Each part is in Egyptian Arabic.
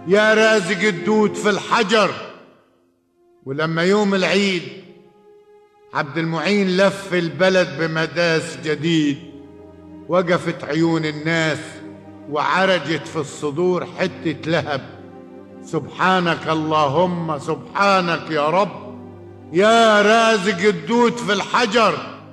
يا رازق الدود في الحجر ولما يوم العيد عبد المعين لف البلد بمداس جديد وقفت عيون الناس وعرجت في الصدور حتة لهب سبحانك اللهم سبحانك يا رب يا رازق الدود في الحجر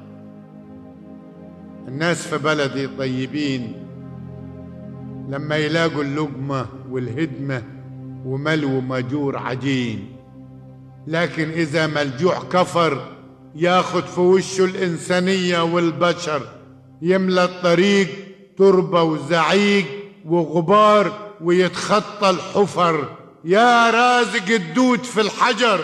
الناس في بلدي طيبين لما يلاقوا اللقمة والهدمة وملو مجور عجين لكن إذا ما الجوع كفر ياخد في وشه الإنسانية والبشر يملى الطريق تربة وزعيق وغبار ويتخطى الحفر يا رازق الدود في الحجر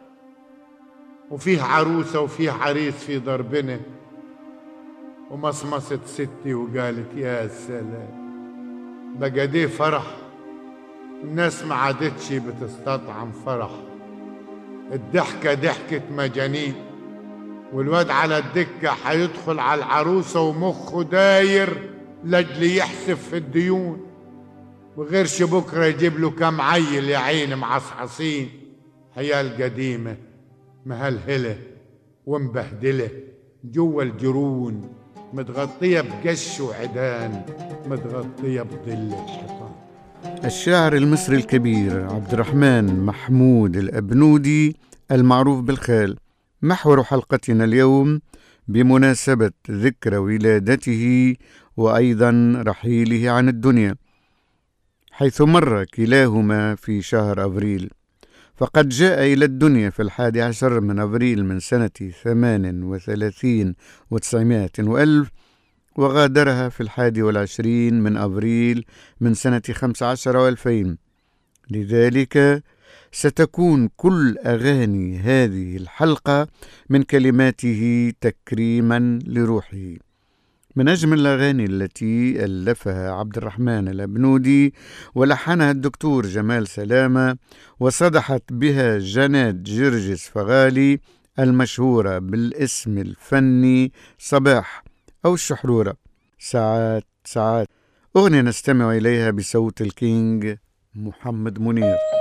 وفيه عروسة وفيه عريس في ضربنا ومصمصت ستي وقالت يا سلام بقى دي فرح الناس ما عادتش بتستطعم فرح الضحكة ضحكة مجانين والواد على الدكة هيدخل على العروسة ومخه داير لجل يحسب في الديون وغيرش بكرة يجيب له كام عيل يا عيني معصعصين عيال قديمة مهلهلة ومبهدلة جوا الجرون متغطية بقش وعدان متغطية بظل الحيطان الشاعر المصري الكبير عبد الرحمن محمود الأبنودي المعروف بالخال محور حلقتنا اليوم بمناسبة ذكرى ولادته وأيضا رحيله عن الدنيا حيث مر كلاهما في شهر أبريل فقد جاء إلى الدنيا في الحادي عشر من أبريل من سنة ثمان وثلاثين وتسعمائة وألف وغادرها في الحادي والعشرين من أبريل من سنة خمس عشر وألفين لذلك ستكون كل أغاني هذه الحلقة من كلماته تكريما لروحه من أجمل الأغاني التي ألفها عبد الرحمن الأبنودي ولحنها الدكتور جمال سلامة وصدحت بها جناد جرجس فغالي المشهورة بالاسم الفني صباح أو الشحرورة ساعات ساعات أغنية نستمع إليها بصوت الكينج محمد منير